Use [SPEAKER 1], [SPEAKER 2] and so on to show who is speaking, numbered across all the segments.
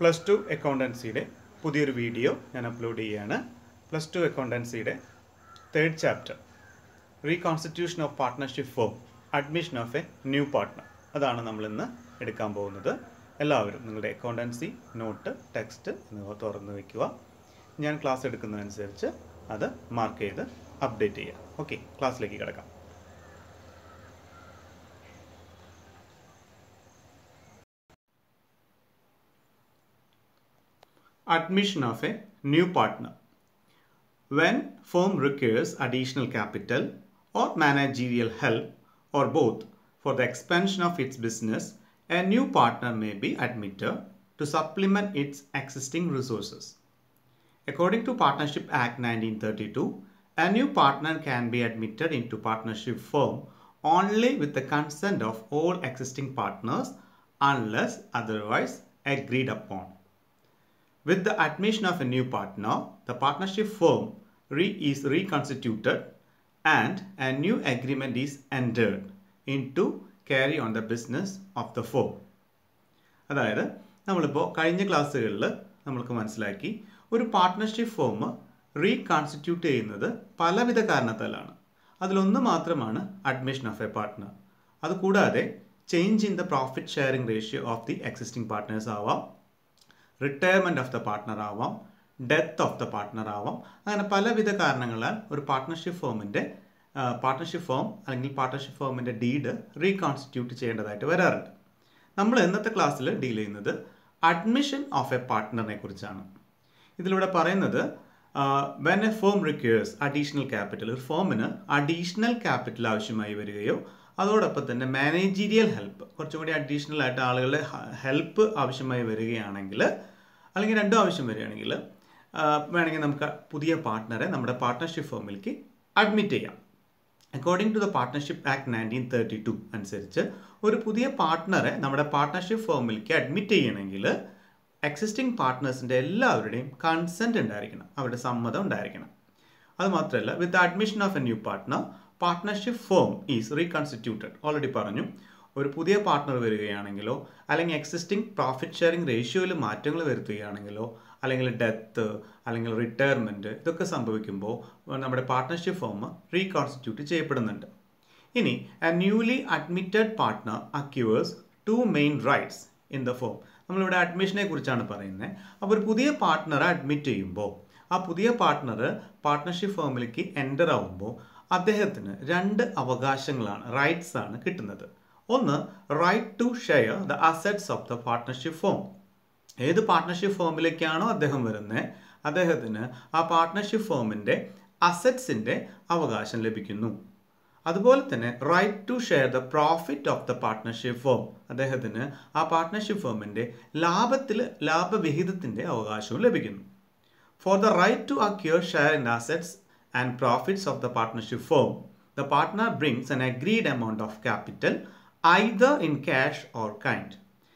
[SPEAKER 1] Plus two അക്കൗണ്ടൻസിയുടെ പുതിയൊരു video ഞാൻ upload ചെയ്യുകയാണ് പ്ലസ് ടു അക്കൗണ്ടൻസിയുടെ third chapter reconstitution of partnership firm admission of a new partner അതാണ് നമ്മൾ ഇന്ന് എടുക്കാൻ പോകുന്നത് എല്ലാവരും നിങ്ങളുടെ അക്കൗണ്ടൻസി നോട്ട് ടെക്സ്റ്റ് എന്നിവ തുറന്നു വയ്ക്കുക ഞാൻ ക്ലാസ് എടുക്കുന്നതനുസരിച്ച് അത് മാർക്ക് ചെയ്ത് അപ്ഡേറ്റ് ചെയ്യുക ഓക്കെ ക്ലാസ്സിലേക്ക് കിടക്കാം Admission of a new partner. When firm requires additional capital or managerial help or both for the expansion of its business, a new partner may be admitted to supplement its existing resources. According to Partnership Act 1932, a new partner can be admitted into partnership firm only with the consent of all existing partners unless otherwise agreed upon. With the admission of a new partner, the partnership firm re- is reconstituted and a new agreement is entered into carry on the business of the firm. അതായത് നമ്മളിപ്പോൾ കഴിഞ്ഞ ക്ലാസ്സുകളിൽ നമ്മൾക്ക് മനസ്സിലാക്കി ഒരു partnership form reconstitute ചെയ്യുന്നത് പലവിധ കാരണത്താലാണ് അതിലൊന്ന് മാത്രമാണ് അഡ്മിഷൻ ഓഫ് എ പാർട്ട്ണർ അതുകൂടാതെ change in the profit sharing ratio of the existing partners ആവാം റിട്ടയർമെൻറ്റ് ഓഫ് ദ പാർട്ട്ണർ ആവാം ഡെത്ത് ഓഫ് ദ പാർട്ട്ണർ ആവാം അങ്ങനെ പലവിധ കാരണങ്ങളാൽ ഒരു പാർട്ട്ണർഷിപ്പ് ഫോമിൻ്റെ പാർട്ട്ണർഷിപ്പ് ഫോം അല്ലെങ്കിൽ പാർട്ട്ണർഷിപ്പ് ഫോമിൻ്റെ ഡീഡ് റീകോൺസ്റ്റിറ്റ്യൂട്ട് ചെയ്യേണ്ടതായിട്ട് വരാറുണ്ട് നമ്മൾ ഇന്നത്തെ ക്ലാസ്സിൽ ഡീൽ ചെയ്യുന്നത് അഡ്മിഷൻ ഓഫ് എ പാർട്ട്ണറിനെ കുറിച്ചാണ് ഇതിലൂടെ പറയുന്നത് when a firm requires additional capital ഒരു ഫോമിന് അഡീഷണൽ ക്യാപിറ്റൽ ആവശ്യമായി വരികയോ അതോടൊപ്പം തന്നെ മാനേജീരിയൽ ഹെൽപ്പ് കുറച്ചും കൂടി അഡീഷണൽ ആയിട്ട് ആളുകളുടെ ഹെൽപ്പ് ആവശ്യമായി വരികയാണെങ്കിൽ അല്ലെങ്കിൽ രണ്ടും ആവശ്യം വരികയാണെങ്കിൽ വേണമെങ്കിൽ നമുക്ക് പുതിയ പാർട്ട്ണറെ നമ്മുടെ പാർട്ട്ണർഷിപ്പ് ഫോമിലേക്ക് അഡ്മിറ്റ് ചെയ്യാം according to the partnership act nineteen thirty two അനുസരിച്ച് ഒരു പുതിയ പാർട്ട്ണറെ നമ്മുടെ പാർട്ട്ണർഷിപ്പ് ഫോമിലേക്ക് അഡ്മിറ്റ് ചെയ്യണമെങ്കിൽ എക്സിസ്റ്റിംഗ് പാർട്ട്നേഴ്സിൻ്റെ എല്ലാവരുടെയും കൺസെൻറ്റ് ഉണ്ടായിരിക്കണം അവരുടെ സമ്മതം ഉണ്ടായിരിക്കണം അത് മാത്രമല്ല with admission of a new partner partnership firm is reconstituted already പറഞ്ഞു ഒരു പുതിയ പാർട്ട്ണർ വരികയാണെങ്കിലോ അല്ലെങ്കിൽ എക്സിസ്റ്റിംഗ് പ്രോഫിറ്റ് ഷെയറിംഗ് റേഷ്യോയിൽ മാറ്റങ്ങൾ വരുത്തുകയാണെങ്കിലോ അല്ലെങ്കിൽ ഡെത്ത് അല്ലെങ്കിൽ റിട്ടയർമെൻറ്റ് ഇതൊക്കെ സംഭവിക്കുമ്പോൾ നമ്മുടെ പാർട്ട്ണർഷിപ്പ് ഫോം റീകോൺസ്റ്റിറ്റ്യൂട്ട് ചെയ്യപ്പെടുന്നുണ്ട് ഇനി a newly admitted partner acquires two main rights in the firm നമ്മളിവിടെ അഡ്മിഷനെ കുറിച്ചാണ് പറയുന്നത് അപ്പോൾ ഒരു പുതിയ പാർട്ട്ണറെ അഡ്മിറ്റ് ചെയ്യുമ്പോൾ ആ പുതിയ പാർട്ട്ണർ പാർട്ട്ണർഷിപ്പ് ഫോമിലേക്ക് എൻ്റർ ആവുമ്പോൾ അദ്ദേഹത്തിന് രണ്ട് അവകാശങ്ങളാണ് റൈറ്റ്സ് ആണ് കിട്ടുന്നത് ഒന്ന് right to share the assets of the partnership firm ഏത് പാർട്ട്ണർഷിപ്പ് ഫോമിലേക്കാണോ അദ്ദേഹം വരുന്നത് അദ്ദേഹത്തിന് ആ പാർട്ട്ണർഷിപ്പ് ഫോമിൻ്റെ അസറ്റ്സിൻ്റെ അവകാശം ലഭിക്കുന്നു അതുപോലെ തന്നെ right to share the profit of the partnership firm അദ്ദേഹത്തിന് ആ പാർട്ട്ണർഷിപ്പ് ഫോമിൻ്റെ ലാഭത്തിൽ ലാഭവിഹിതത്തിൻ്റെ അവകാശവും ലഭിക്കുന്നു for the right to acquire share in assets and profits of the partnership firm the partner brings an agreed amount of capital either in cash or kind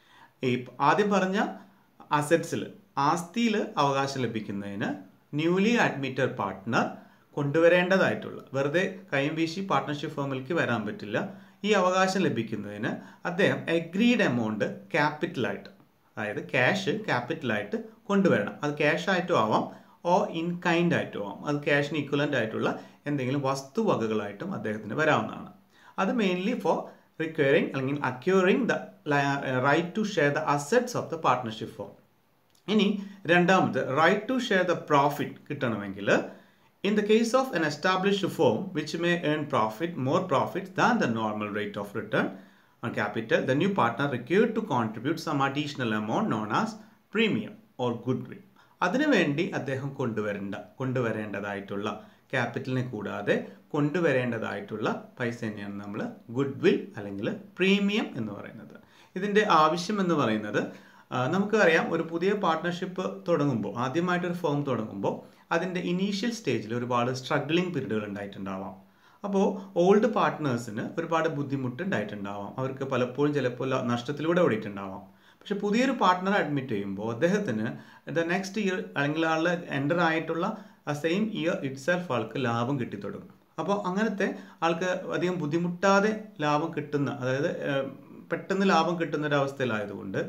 [SPEAKER 1] ഈ ആദ്യം പറഞ്ഞ അസറ്റ്സിൽ ആസ്തിയിൽ അവകാശം ലഭിക്കുന്നതിന് ന്യൂലി അഡ്മിറ്റഡ് പാർട്ട്ണർ കൊണ്ടുവരേണ്ടതായിട്ടുള്ള വെറുതെ കൈയും വീശി പാർട്ട്ണർഷിപ്പ് ഫേമിലേക്ക് വരാൻ പറ്റില്ല ഈ അവകാശം ലഭിക്കുന്നതിന് അദ്ദേഹം എഗ്രീഡ് എമൗണ്ട് ക്യാപിറ്റലായിട്ട് അതായത് ക്യാഷ് ക്യാപിറ്റലായിട്ട് കൊണ്ടുവരണം അത് ക്യാഷ് ആയിട്ടും ആവാം ഓ ഇൻ കൈൻഡ് ആയിട്ടും ആവാം അത് ക്യാഷിന് ഇക്വലൻ്റ് ആയിട്ടുള്ള എന്തെങ്കിലും വസ്തുവകകളായിട്ടും അദ്ദേഹത്തിന് വരാവുന്നതാണ് അത് മെയിൻലി ഫോർ റിക്വയറിംഗ് അല്ലെങ്കിൽ acquiring the right to share the assets of the partnership firm ഇനി രണ്ടാമത് right to share the profit കിട്ടണമെങ്കിൽ in the case of an established firm which may earn profit more profit than the normal rate of return on capital, the new partner required to contribute some additional amount known as premium or goodwill. അതിനുവേണ്ടി അദ്ദേഹം കൊണ്ടുവരേണ്ട കൊണ്ടുവരേണ്ടതായിട്ടുള്ള ക്യാപിറ്റലിനെ കൂടാതെ കൊണ്ടുവരേണ്ടതായിട്ടുള്ള പൈസ തന്നെയാണ് നമ്മൾ good will അല്ലെങ്കിൽ premium എന്ന് പറയുന്നത് ഇതിൻ്റെ ആവശ്യം എന്ന് പറയുന്നത് നമുക്കറിയാം ഒരു പുതിയ പാർട്ട്ണർഷിപ്പ് തുടങ്ങുമ്പോൾ ആദ്യമായിട്ടൊരു ഫോം തുടങ്ങുമ്പോൾ അതിൻ്റെ ഇനീഷ്യൽ സ്റ്റേജിൽ ഒരുപാട് സ്ട്രഗ്ലിംഗ് പീരീഡുകൾ ഉണ്ടായിട്ടുണ്ടാവാം അപ്പോൾ ഓൾഡ് പാർട്ട്നേഴ്സിന് ഒരുപാട് ബുദ്ധിമുട്ടുണ്ടായിട്ടുണ്ടാവാം അവർക്ക് പലപ്പോഴും ചിലപ്പോൾ നഷ്ടത്തിലൂടെ ഓടിയിട്ടുണ്ടാവാം പക്ഷെ പുതിയൊരു പാർട്ട്ണറെ അഡ്മിറ്റ് ചെയ്യുമ്പോൾ അദ്ദേഹത്തിന് ദ നെക്സ്റ്റ് ഇയർ അല്ലെങ്കിൽ ആളുടെ എൻ്റർ ആയിട്ടുള്ള ആ സെയിം ഇയർ ഇറ്റ് സെൽഫ് ആൾക്ക് ലാഭം കിട്ടിത്തുടങ്ങും അപ്പോൾ അങ്ങനത്തെ ആൾക്ക് അധികം ബുദ്ധിമുട്ടാതെ ലാഭം കിട്ടുന്ന അതായത് പെട്ടെന്ന് ലാഭം കിട്ടുന്ന ഒരു അവസ്ഥയിലായതുകൊണ്ട്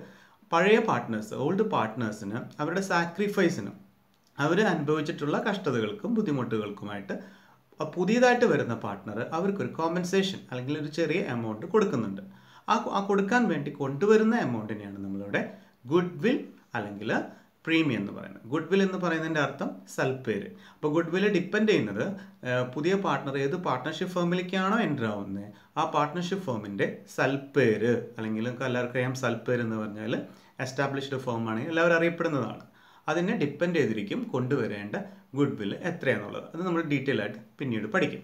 [SPEAKER 1] പഴയ പാർട്ട്നേഴ്സ് ഓൾഡ് പാർട്ട്നേഴ്സിന് അവരുടെ സാക്രിഫൈസിനും അവർ അനുഭവിച്ചിട്ടുള്ള കഷ്ടതകൾക്കും ബുദ്ധിമുട്ടുകൾക്കുമായിട്ട് പുതിയതായിട്ട് വരുന്ന പാർട്ട്ണർ അവർക്കൊരു കോമ്പൻസേഷൻ അല്ലെങ്കിൽ ഒരു ചെറിയ എമൗണ്ട് കൊടുക്കുന്നുണ്ട് ആ ആ കൊടുക്കാൻ വേണ്ടി കൊണ്ടുവരുന്ന എമൗണ്ടിനെയാണ് നമ്മളിവിടെ ഗുഡ് വിൽ അല്ലെങ്കിൽ പ്രീമിയം എന്ന് പറയുന്നത് ഗുഡ് വിൽ എന്ന് പറയുന്നതിൻ്റെ അർത്ഥം സൽപ്പേര് അപ്പോൾ ഗുഡ് വിൽ ഡിപ്പെൻഡ് ചെയ്യുന്നത് പുതിയ പാർട്ട്ണർ ഏത് പാർട്ട്ണർഷിപ്പ് ഫേമിലേക്കാണോ എൻ്റർ ആവുന്നത് ആ പാർട്ട്ണർഷിപ്പ് ഫേമിൻ്റെ സൽപ്പേര് അല്ലെങ്കിൽ നമുക്ക് എല്ലാവർക്കും അറിയാം സൽപ്പേര് എന്ന് പറഞ്ഞാൽ എസ്റ്റാബ്ലിഷ്ഡ് ഫേം ആണെങ്കിൽ എല്ലാവരും അറിയപ്പെടുന്നതാണ് അതിനെ ഡിപ്പെൻഡ് ചെയ്തിരിക്കും കൊണ്ടുവരേണ്ട ഗുഡ് വിൽ എത്രയാണെന്നുള്ളത് അത് നമ്മൾ ഡീറ്റെയിൽ ആയിട്ട് പിന്നീട് പഠിക്കും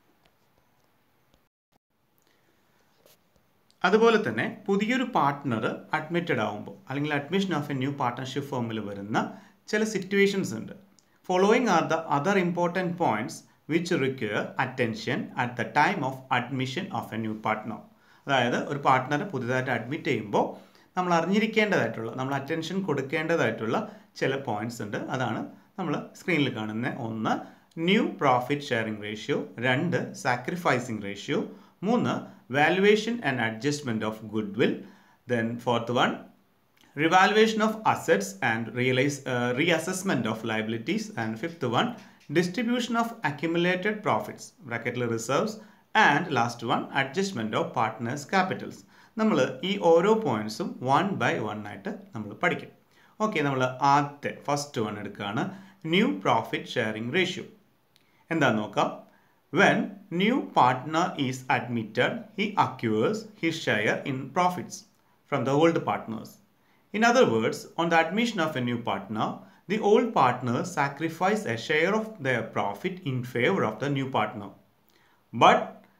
[SPEAKER 1] അതുപോലെ തന്നെ പുതിയൊരു പാർട്ട്ണർ അഡ്മിറ്റഡ് ആവുമ്പോൾ അല്ലെങ്കിൽ admission of a new partnership ഫേമിൽ വരുന്ന ചില സിറ്റുവേഷൻസ് ഉണ്ട് following are the other important points which require attention at the time of admission of a new partner അതായത് ഒരു പാർട്ട്ണറെ പുതിയതായിട്ട് അഡ്മിറ്റ് ചെയ്യുമ്പോൾ നമ്മൾ അറിഞ്ഞിരിക്കേണ്ടതായിട്ടുള്ള നമ്മൾ അറ്റൻഷൻ കൊടുക്കേണ്ടതായിട്ടുള്ള ചില പോയിന്റ്സ് ഉണ്ട് അതാണ് നമ്മൾ സ്ക്രീനിൽ കാണുന്ന ഒന്ന് ന്യൂ പ്രോഫിറ്റ് ഷെയറിംഗ് റേഷ്യോ രണ്ട് സാക്രിഫൈസിംഗ് റേഷ്യോ മൂന്ന് valuation and adjustment of goodwill then fourth one revaluation of assets and realize, uh, reassessment of liabilities and fifth one distribution of accumulated profits bracketly reserves and last one adjustment of partners capitals നമ്മൾ ഈ ഓരോ പോയിന്റ്സും one by one ആയിട്ട് നമ്മൾ പഠിക്കും okay നമ്മൾ ആദ്യത്തെ first one എടുക്കുകയാണ് new profit sharing ratio എന്താന്ന് നോക്കാം when new partner is admitted he acquires his share in profits from the old partners In other words, on the admission of a new partner, the old partners sacrifice a share of their profit in favor of the new partner. But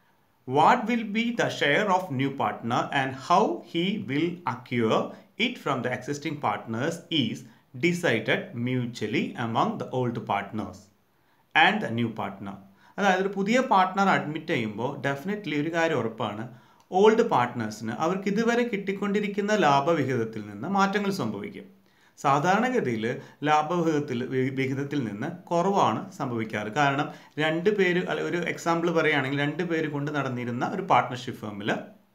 [SPEAKER 1] what will be the share of new partner and how he will acquire it from the existing partners is decided mutually among the old partners and the new partner. അതായത് ഒരു പുതിയ partner admit ചെയ്യുമ്പോൾ definitely ഒരു കാര്യം ഉറപ്പാണ് old പാർട്ട്നേഴ്സിന് അവർക്ക് ഇതുവരെ കിട്ടിക്കൊണ്ടിരിക്കുന്ന ലാഭവിഹിതത്തിൽ നിന്ന് മാറ്റങ്ങൾ സംഭവിക്കും സാധാരണഗതിയിൽ ലാഭവിഹിതത്തിൽ വിഹിതത്തിൽ നിന്ന് കുറവാണ് സംഭവിക്കാറ് കാരണം രണ്ട് പേര് ഒരു എക്സാമ്പിൾ പറയുകയാണെങ്കിൽ രണ്ട് പേര് കൊണ്ട് നടന്നിരുന്ന ഒരു പാർട്ട്ണർഷിപ്പ് ഫേമിൽ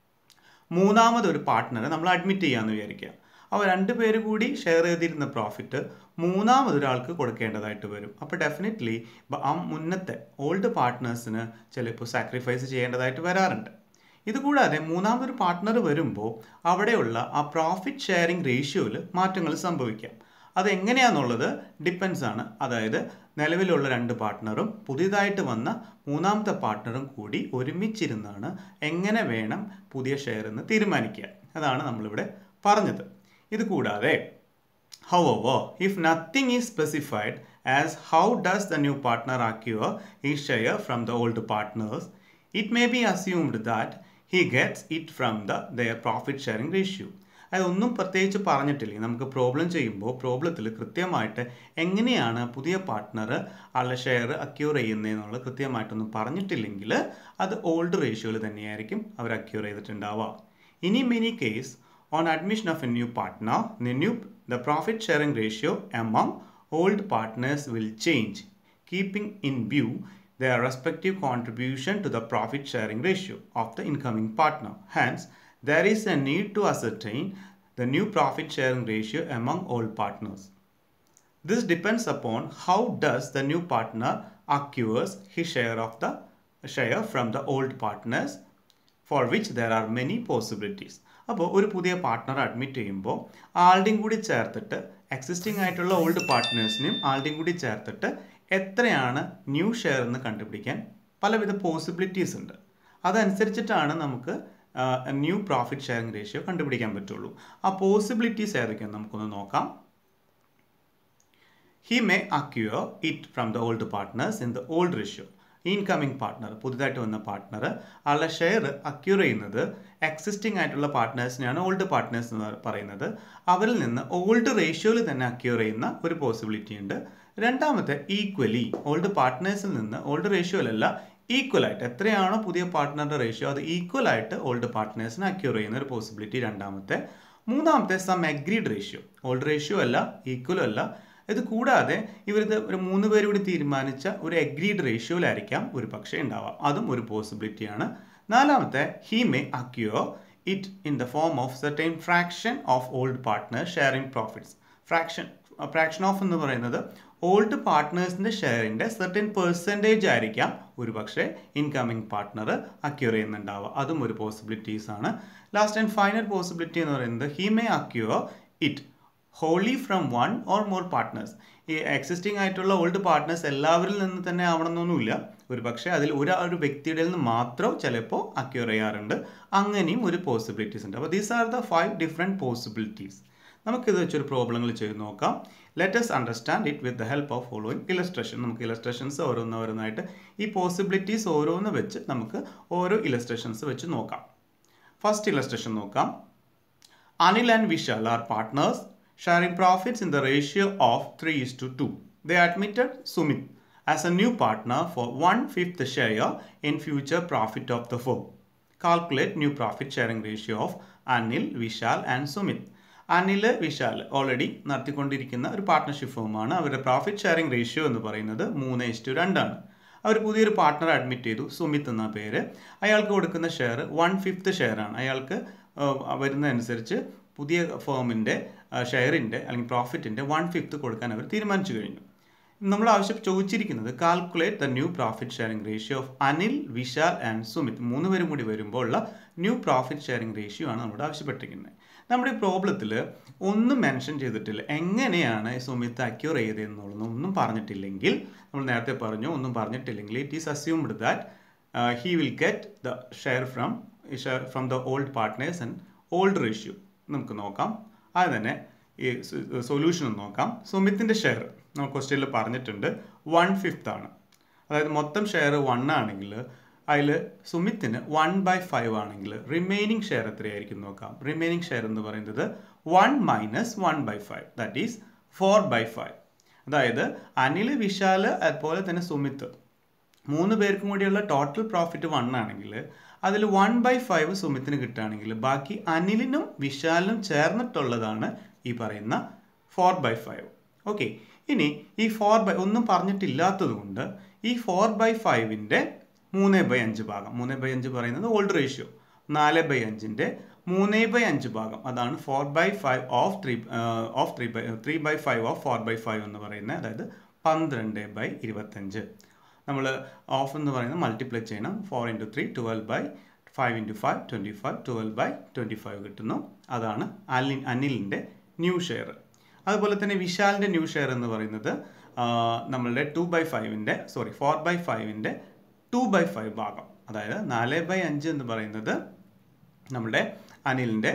[SPEAKER 1] മൂന്നാമത് ഒരു പാർട്ട്ണറെ നമ്മൾ അഡ്മിറ്റ് ചെയ്യാമെന്ന് വിചാരിക്കുക അപ്പോൾ രണ്ട് പേര് കൂടി ഷെയർ ചെയ്തിരുന്ന പ്രോഫിറ്റ് മൂന്നാമതൊരാൾക്ക് കൊടുക്കേണ്ടതായിട്ട് വരും അപ്പോൾ ഡെഫിനറ്റ്ലി ആ മുന്നത്തെ ഓൾഡ് പാർട്ട്നേഴ്സിന് ചിലപ്പോൾ സാക്രിഫൈസ് ചെയ്യേണ്ടതായിട്ട് വരാറുണ്ട് ഇതുകൂടാതെ മൂന്നാമതൊരു പാർട്ട്ണർ വരുമ്പോൾ അവിടെയുള്ള ആ പ്രോഫിറ്റ് ഷെയറിംഗ് റേഷ്യോയിൽ മാറ്റങ്ങൾ സംഭവിക്കാം അതെങ്ങനെയാണെന്നുള്ളത് ഡിപ്പെൻസ് ആണ് അതായത് നിലവിലുള്ള രണ്ട് പാർട്ട്ണറും പുതിയതായിട്ട് വന്ന മൂന്നാമത്തെ പാർട്ട്ണറും കൂടി ഒരുമിച്ചിരുന്നാണ് എങ്ങനെ വേണം പുതിയ ഷെയർ എന്ന് തീരുമാനിക്കുക അതാണ് നമ്മളിവിടെ പറഞ്ഞത് ഇത് കൂടാതെ However, if nothing is specified as how does the new partner acquire his share from the old partners, it may be assumed that he gets it from the their profit sharing ratio. അതൊന്നും പ്രത്യേകിച്ച് പറഞ്ഞിട്ടില്ല നമുക്ക് problem ചെയ്യുമ്പോൾ പ്രോബ്ലത്തിൽ കൃത്യമായിട്ട് എങ്ങനെയാണ് പുതിയ partner ആളുടെ share acquire ചെയ്യുന്നതെന്നുള്ളത് കൃത്യമായിട്ടൊന്നും പറഞ്ഞിട്ടില്ലെങ്കിൽ അത് ഓൾഡ് റേഷ്യോയിൽ തന്നെയായിരിക്കും അവർ അക്യൂർ ചെയ്തിട്ടുണ്ടാവുക ഇനി many case on admission of a new partner, the new the profit sharing ratio among old partners will change, keeping in view their respective contribution to the profit sharing ratio of the incoming partner. Hence, there is a need to ascertain the new profit sharing ratio among all partners. This depends upon how does the new partner acquires his share of the share from the old partners for which there are many possibilities. അപ്പോൾ ഒരു പുതിയ partner admit ചെയ്യുമ്പോൾ ആളുടെയും കൂടി ചേർത്തിട്ട് existing ആയിട്ടുള്ള old പാർട്ട്നേഴ്സിനെയും ആളുടെയും കൂടി ചേർത്തിട്ട് എത്രയാണ് ന്യൂ ഷെയർ എന്ന് കണ്ടുപിടിക്കാൻ പലവിധ പോസിബിലിറ്റീസ് ഉണ്ട് അതനുസരിച്ചിട്ടാണ് നമുക്ക് ന്യൂ പ്രോഫിറ്റ് ഷെയറിംഗ് റേഷ്യോ കണ്ടുപിടിക്കാൻ പറ്റുള്ളൂ ആ പോസിബിലിറ്റീസ് ഏതൊക്കെയാണ് നമുക്കൊന്ന് നോക്കാം he may acquire it from the old partners in the old ratio incoming partner പുതുതായിട്ട് വന്ന പാർട്ട്ണർ ആളുടെ ഷെയർ അക്യൂർ ചെയ്യുന്നത് എക്സിസ്റ്റിംഗ് ആയിട്ടുള്ള പാർട്ട്നേഴ്സിനെയാണ് ഓൾഡ് പാർട്ട്നേഴ്സ് എന്ന് പറയുന്നത് അവരിൽ നിന്ന് ഓൾഡ് റേഷ്യോയിൽ തന്നെ അക്യൂർ ചെയ്യുന്ന ഒരു പോസിബിലിറ്റി ഉണ്ട് രണ്ടാമത്തെ ഈക്വലി ഓൾഡ് പാർട്ട്നേഴ്സിൽ നിന്ന് ഓൾഡ് റേഷ്യോയിലല്ല ഈക്വൽ ആയിട്ട് എത്രയാണോ പുതിയ പാർട്ട്ണറുടെ റേഷ്യോ അത് ഈക്വൽ ആയിട്ട് ഓൾഡ് പാർട്ട്നേഴ്സിനെ അക്യൂർ ചെയ്യുന്ന ഒരു പോസിബിലിറ്റി രണ്ടാമത്തെ മൂന്നാമത്തെ some agreed ratio old ratio അല്ല ഈക്വലും അല്ല ഇത് കൂടാതെ ഇവരിത് ഒരു മൂന്ന് പേര് കൂടി തീരുമാനിച്ച ഒരു അഗ്രീഡ് റേഷ്യോയിലായിരിക്കാം ഒരു പക്ഷേ ഉണ്ടാവാം അതും ഒരു പോസിബിലിറ്റിയാണ് നാലാമത്തെ he may acquire it in the form of certain fraction of old partners sharing profits. Fraction fraction of എന്ന് പറയുന്നത് ഓൾഡ് പാർട്ട്നേഴ്സിൻ്റെ ഷെയറിൻ്റെ സെർട്ടൻ പെർസെൻറ്റേജ് ആയിരിക്കാം ഒരു പക്ഷേ ഇൻകമിങ് പാർട്ട്ണർ അക്യൂർ ചെയ്യുന്നുണ്ടാവുക അതും ഒരു പോസിബിലിറ്റീസ് ആണ് ലാസ്റ്റ് ആൻഡ് ഫൈനൽ പോസിബിലിറ്റി എന്ന് പറയുന്നത് he may acquire it wholly from one or more partners ഈ എക്സിസ്റ്റിംഗ് ആയിട്ടുള്ള ഓൾഡ് പാർട്ട്നേഴ്സ് എല്ലാവരിൽ നിന്ന് തന്നെ ആവണമെന്നൊന്നുമില്ല ഒരു പക്ഷേ അതിൽ ഒരു ഒരു വ്യക്തിയുടെ നിന്ന് മാത്രം ചിലപ്പോൾ അക്യൂർ ചെയ്യാറുണ്ട് അങ്ങനെയും ഒരു പോസിബിലിറ്റീസ് ഉണ്ട് അപ്പോൾ these are the five different possibilities നമുക്കിത് വെച്ചൊരു പ്രോബ്ലങ്ങൾ ചെയ്ത് നോക്കാം let's understand it with the help of following illustration നമുക്ക് ഇലസ്ട്രേഷൻസ് ഓരോന്ന് ഓരോന്നായിട്ട് ഈ പോസിബിലിറ്റീസ് ഓരോന്ന് വെച്ച് നമുക്ക് ഓരോ ഇലസ്ട്രേഷൻസ് വെച്ച് നോക്കാം ഫസ്റ്റ് ഇലസ്ട്രേഷൻ നോക്കാം Anil and Vishal are partners sharing profits in the ratio of 3 is to 2. They admitted Sumit as a new partner for one-fifth share in future profit of the firm. Calculate new profit sharing ratio of Anil, Vishal and Sumit. Anil Vishal already നടത്തിക്കൊണ്ടിരിക്കുന്ന ഒരു partnership ഫേമാണ് അവരുടെ profit sharing ratio എന്ന് പറയുന്നത് മൂന്ന് is to രണ്ടാണ് അവർ പുതിയൊരു partner admit ചെയ്തു സുമിത് എന്ന പേര് അയാൾക്ക് കൊടുക്കുന്ന ഷെയർ വൺ ഫിഫ്ത്ത് ഷെയറാണ് അയാൾക്ക് വരുന്നതനുസരിച്ച് പുതിയ ഫേമിൻ്റെ ഷെയറിൻ്റെ അല്ലെങ്കിൽ പ്രോഫിറ്റിൻ്റെ വൺ ഫിഫ്ത്ത് കൊടുക്കാൻ അവർ തീരുമാനിച്ചു കഴിഞ്ഞു നമ്മൾ ആവശ്യം ചോദിച്ചിരിക്കുന്നത് calculate the new profit sharing ratio of Anil Vishal and Sumit മൂന്ന് പേരും കൂടി വരുമ്പോൾ ഉള്ള ന്യൂ പ്രോഫിറ്റ് ഷെയറിംഗ് റേഷ്യോ ആണ് നമ്മളോട് ആവശ്യപ്പെട്ടിരിക്കുന്നത് നമ്മുടെ ഈ പ്രോബ്ലത്തിൽ ഒന്നും മെൻഷൻ ചെയ്തിട്ടില്ല എങ്ങനെയാണ് സുമിത്ത് അക്യൂർ ചെയ്തതെന്നുള്ളത് ഒന്നും പറഞ്ഞിട്ടില്ലെങ്കിൽ നമ്മൾ നേരത്തെ പറഞ്ഞു ഒന്നും പറഞ്ഞിട്ടില്ലെങ്കിൽ it is assumed that he will get the share from share from the old partners and old ratio നമുക്ക് നോക്കാം അത് തന്നെ ഈ സൊല്യൂഷൻ നോക്കാം സുമിത്തിൻ്റെ ഷെയർ നമ്മൾ ക്വസ്റ്റ്യനിൽ പറഞ്ഞിട്ടുണ്ട് വൺ ഫിഫ്ത്ത് ആണ് അതായത് മൊത്തം ഷെയർ വൺ ആണെങ്കിൽ അതിൽ സുമിത്തിന് വൺ ബൈ ഫൈവ് ആണെങ്കിൽ റിമൈനിങ് ഷെയർ എത്രയായിരിക്കും നോക്കാം റിമൈനിങ് ഷെയർ എന്ന് പറയുന്നത് one minus one by five that is four by five അതായത് അനിൽ വിശാൽ അതുപോലെ തന്നെ സുമിത്ത് മൂന്ന് പേർക്കും കൂടിയുള്ള ടോട്ടൽ പ്രോഫിറ്റ് വൺ ആണെങ്കിൽ അതിൽ വൺ ബൈ ഫൈവ് സുമിത്തിന് കിട്ടുകയാണെങ്കിൽ ബാക്കി അനിലിനും വിശാലിനും ചേർന്നിട്ടുള്ളതാണ് ഈ പറയുന്ന ഫോർ ബൈ ഫൈവ് ഓക്കെ ഇനി ഈ ഫോർ ബൈ ഒന്നും പറഞ്ഞിട്ടില്ലാത്തത് കൊണ്ട് ഈ ഫോർ ബൈ ഫൈവിൻ്റെ മൂന്ന് ബൈ അഞ്ച് ഭാഗം മൂന്ന് ബൈ അഞ്ച് പറയുന്നത് ഓൾഡ് റേഷ്യോ നാല് ബൈ അഞ്ചിൻ്റെ മൂന്ന് ബൈ അഞ്ച് ഭാഗം അതാണ് four by five of three of three by three by five of four by five എന്ന് പറയുന്നത് അതായത് പന്ത്രണ്ട് ബൈ ഇരുപത്തഞ്ച് നമ്മൾ ഓഫ് എന്ന് പറയുന്നത് മൾട്ടിപ്ലൈ ചെയ്യണം four into three twelve by five into five twenty five twelve by twenty five കിട്ടുന്നു അതാണ് അനിൽ അനിലിൻ്റെ ന്യൂ ഷെയർ അതുപോലെ തന്നെ വിശാലിൻ്റെ ന്യൂ ഷെയർ എന്ന് പറയുന്നത് നമ്മളുടെ ടു ബൈ ഫൈവിൻ്റെ സോറി ഫോർ ബൈ ഫൈവിൻ്റെ ടു ബൈ ഫൈവ് ഭാഗം അതായത് നാല് ബൈ അഞ്ച് എന്ന് പറയുന്നത് നമ്മുടെ അനിലിൻ്റെ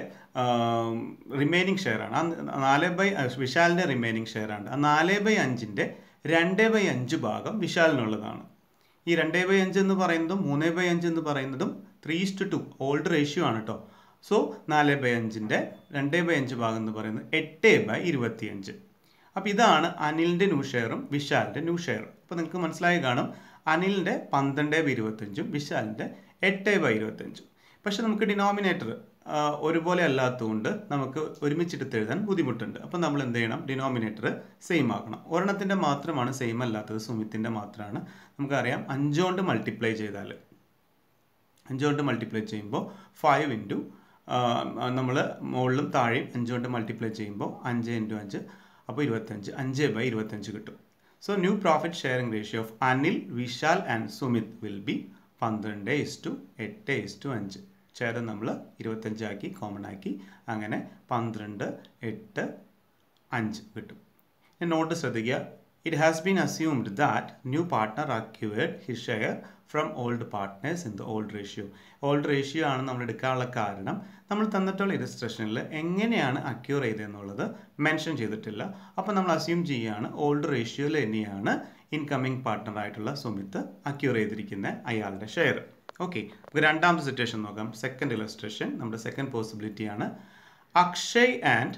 [SPEAKER 1] റിമൈനിങ് ഷെയറാണ് ആ നാല് ബൈ വിശാലിൻ്റെ റിമൈനിങ് ഷെയറാണ് ആ നാല് ബൈ അഞ്ചിൻ്റെ രണ്ട് ബൈ അഞ്ച് ഭാഗം വിശാലിനുള്ളതാണ് ഈ രണ്ട് ബൈ അഞ്ച് എന്ന് പറയുന്നതും മൂന്ന് ബൈ അഞ്ച് എന്ന് പറയുന്നതും three is to two old ratio ആണ് കേട്ടോ സോ നാല് ബൈ അഞ്ചിൻ്റെ രണ്ട് ബൈ അഞ്ച് ഭാഗം എന്ന് പറയുന്നത് എട്ട് ബൈ ഇരുപത്തിയഞ്ച് അപ്പോൾ ഇതാണ് അനിലിൻ്റെ ന്യൂ ഷെയറും വിശാലിൻ്റെ ന്യൂ ഷെയറും അപ്പോൾ നിങ്ങൾക്ക് മനസ്സിലായി കാണും അനിലിൻ്റെ പന്ത്രണ്ട് ബൈ ഇരുപത്തഞ്ചും വിശാലിൻ്റെ എട്ട് ബൈ ഇരുപത്തഞ്ചും പക്ഷെ നമുക്ക് ഡിനോമിനേറ്റർ ഒരുപോലെ അല്ലാത്തതുകൊണ്ട് നമുക്ക് ഒരുമിച്ചെടുത്ത് എഴുതാൻ ബുദ്ധിമുട്ടുണ്ട് അപ്പം നമ്മൾ എന്ത് ചെയ്യണം ഡിനോമിനേറ്റർ സെയിം ആക്കണം ഒരെണ്ണത്തിൻ്റെ മാത്രമാണ് സെയിം അല്ലാത്തത് സുമിത്തിൻ്റെ മാത്രമാണ് നമുക്കറിയാം അഞ്ചുകൊണ്ട് മൾട്ടിപ്ലൈ ചെയ്താൽ അഞ്ചുകൊണ്ട് മൾട്ടിപ്ലൈ ചെയ്യുമ്പോൾ ഫൈവ് ഇൻറ്റു നമ്മൾ മുകളിലും താഴെയും അഞ്ചുകൊണ്ട് മൾട്ടിപ്ലൈ ചെയ്യുമ്പോൾ അഞ്ച് ഇൻറ്റു അഞ്ച് അപ്പോൾ ഇരുപത്തഞ്ച് അഞ്ച് ബൈ ഇരുപത്തഞ്ച് കിട്ടും so new profit sharing ratio of Anil Vishal and Sumit will be പന്ത്രണ്ട് ഇസ് ടു എട്ട് ഇസ് ടു അഞ്ച് ഛേദം നമ്മൾ ഇരുപത്തഞ്ചാക്കി കോമൺ ആക്കി അങ്ങനെ പന്ത്രണ്ട് എട്ട് അഞ്ച് കിട്ടും നോട്ട് ശ്രദ്ധിക്കുക it has been assumed that new partner acquired his share from old partners in the old ratio old ratio ആണ് നമ്മൾ എടുക്കാനുള്ള കാരണം നമ്മൾ തന്നിട്ടുള്ള ഇലസ്ട്രേഷനിൽ എങ്ങനെയാണ് അക്യൂർ ചെയ്തതെന്നുള്ളത് മെൻഷൻ ചെയ്തിട്ടില്ല അപ്പോൾ നമ്മൾ അസ്യൂം ചെയ്യുകയാണ് ഓൾഡ് റേഷ്യോയിൽ തന്നെയാണ് ഇൻകമ്മിങ് പാർട്ട്ണർ ആയിട്ടുള്ള സുമിത്ത് അക്യൂർ ചെയ്തിരിക്കുന്ന അയാളുടെ ഷെയർ ഓക്കെ നമുക്ക് രണ്ടാമത്തെ സിറ്റുവേഷൻ നോക്കാം സെക്കൻഡ് ഇലസ്ട്രേഷൻ നമ്മുടെ സെക്കൻഡ് പോസിബിലിറ്റി ആണ് Akshay and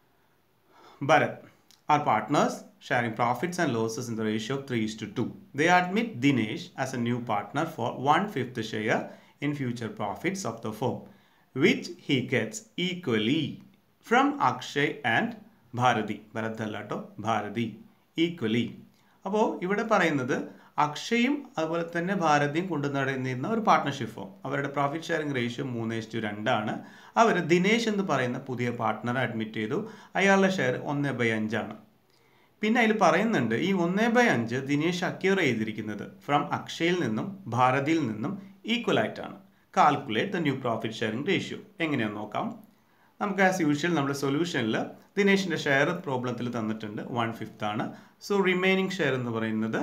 [SPEAKER 1] Bharat are partners sharing profits and losses in the ratio of 3 is to 2. They admit Dinesh as a new partner for one-fifth share in future profits of the firm, which he gets equally from Akshay and Bharati. Bharat അല്ലാട്ടോ Bharati equally അപ്പോൾ ഇവിടെ പറയുന്നത് അക്ഷയും അതുപോലെ തന്നെ ഭാരതിയും കൊണ്ടു നടന്നിരുന്ന ഒരു partnership firm അവരുടെ പ്രോഫിറ്റ് ഷെയറിംഗ് റേഷ്യോ മൂന്ന് ഇസ്റ്റു രണ്ടാണ് അവർ ദിനേശ് എന്ന് പറയുന്ന പുതിയ പാർട്ട്ണറെ അഡ്മിറ്റ് ചെയ്തു അയാളുടെ ഷെയർ ഒന്ന് ബൈ അഞ്ചാണ് പിന്നെ അതിൽ പറയുന്നുണ്ട് ഈ ഒന്ന് ബൈ അഞ്ച് ദിനേശ് അക്യൂർ ചെയ്തിരിക്കുന്നത് ഫ്രം അക്ഷയിൽ നിന്നും ഭാരതിയിൽ നിന്നും ഈക്വൽ ആയിട്ടാണ് calculate the new profit sharing ratio എങ്ങനെയാണെന്ന് നോക്കാം നമുക്ക് ആസ് യൂഷ്വൽ നമ്മുടെ സൊല്യൂഷനിൽ ദിനേശിൻ്റെ ഷെയർ പ്രോബ്ലത്തിൽ തന്നിട്ടുണ്ട് വൺ ഫിഫ്ത്ത് ആണ് സോ റിമൈനിങ് ഷെയർ എന്ന് പറയുന്നത്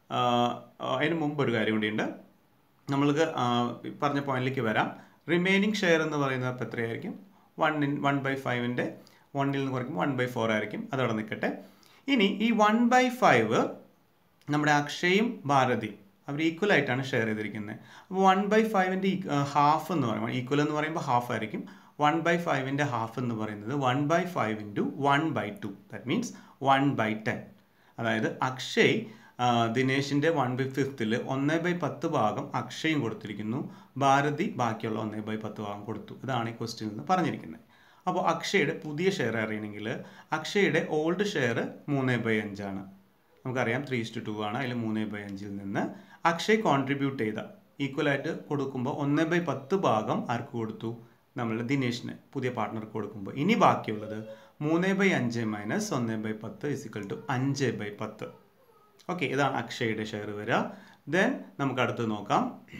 [SPEAKER 1] അതിന് മുമ്പ് ഒരു കാര്യം കൂടിയുണ്ട് നമ്മൾക്ക് പറഞ്ഞ പോയിന്റിലേക്ക് വരാം റിമൈനിങ് ഷെയർ എന്ന് പറയുന്നത് അപ്പോൾ എത്രയായിരിക്കും വൺ ഇൻ വൺ ബൈ ഫൈവിൻ്റെ വണ്ണിൽ നിന്ന് കുറയ്ക്കുമ്പോൾ വൺ ബൈ ഫോർ ആയിരിക്കും അതവിടെ നിൽക്കട്ടെ ഇനി ഈ വൺ ബൈ ഫൈവ് നമ്മുടെ അക്ഷയും ഭാരതി അവർ ഈക്വൽ ആയിട്ടാണ് ഷെയർ ചെയ്തിരിക്കുന്നത് അപ്പോൾ വൺ ബൈ ഫൈവിൻ്റെ ഹാഫ് എന്ന് പറയുമ്പോൾ ഈക്വൽ എന്ന് പറയുമ്പോൾ ഹാഫ് ആയിരിക്കും വൺ ബൈ ഫൈവിൻ്റെ ഹാഫ് എന്ന് പറയുന്നത് one by five into one by two that means one by ten അതായത് അക്ഷയ് ദിനേശിൻ്റെ വൺ ബൈ ഫിഫ്തിൽ ഒന്ന് ബൈ പത്ത് ഭാഗം അക്ഷയും കൊടുത്തിരിക്കുന്നു ഭാരതി ബാക്കിയുള്ള ഒന്ന് ബൈ പത്ത് ഭാഗം കൊടുത്തു ഇതാണ് ഈ ക്വസ്റ്റ്യൻ എന്ന് പറഞ്ഞിരിക്കുന്നത് അപ്പോൾ അക്ഷയുടെ പുതിയ ഷെയർ അറിയണമെങ്കിൽ അക്ഷയുടെ ഓൾഡ് ഷെയർ മൂന്ന് ബൈ അഞ്ചാണ് നമുക്കറിയാം ത്രീ ഇസ്റ്റു ടു ആണ് അതിൽ മൂന്ന് ബൈ അഞ്ചിൽ നിന്ന് അക്ഷയ് കോൺട്രിബ്യൂട്ട് ചെയ്ത ഈക്വലായിട്ട് കൊടുക്കുമ്പോൾ ഒന്ന് ബൈ പത്ത് ഭാഗം ആർക്ക് കൊടുത്തു നമ്മൾ ദിനേശിന് പുതിയ പാർട്ട്ണർക്ക് കൊടുക്കുമ്പോൾ ഇനി ബാക്കിയുള്ളത് മൂന്ന് ബൈ അഞ്ച് മൈനസ് ഒന്ന് ബൈ പത്ത് ഇസിക്കൽ ടു അഞ്ച് ബൈ പത്ത് ഓക്കെ ഇതാണ് അക്ഷയുടെ ഷെയർ വരിക ദെൻ നമുക്ക് അടുത്ത് നോക്കാം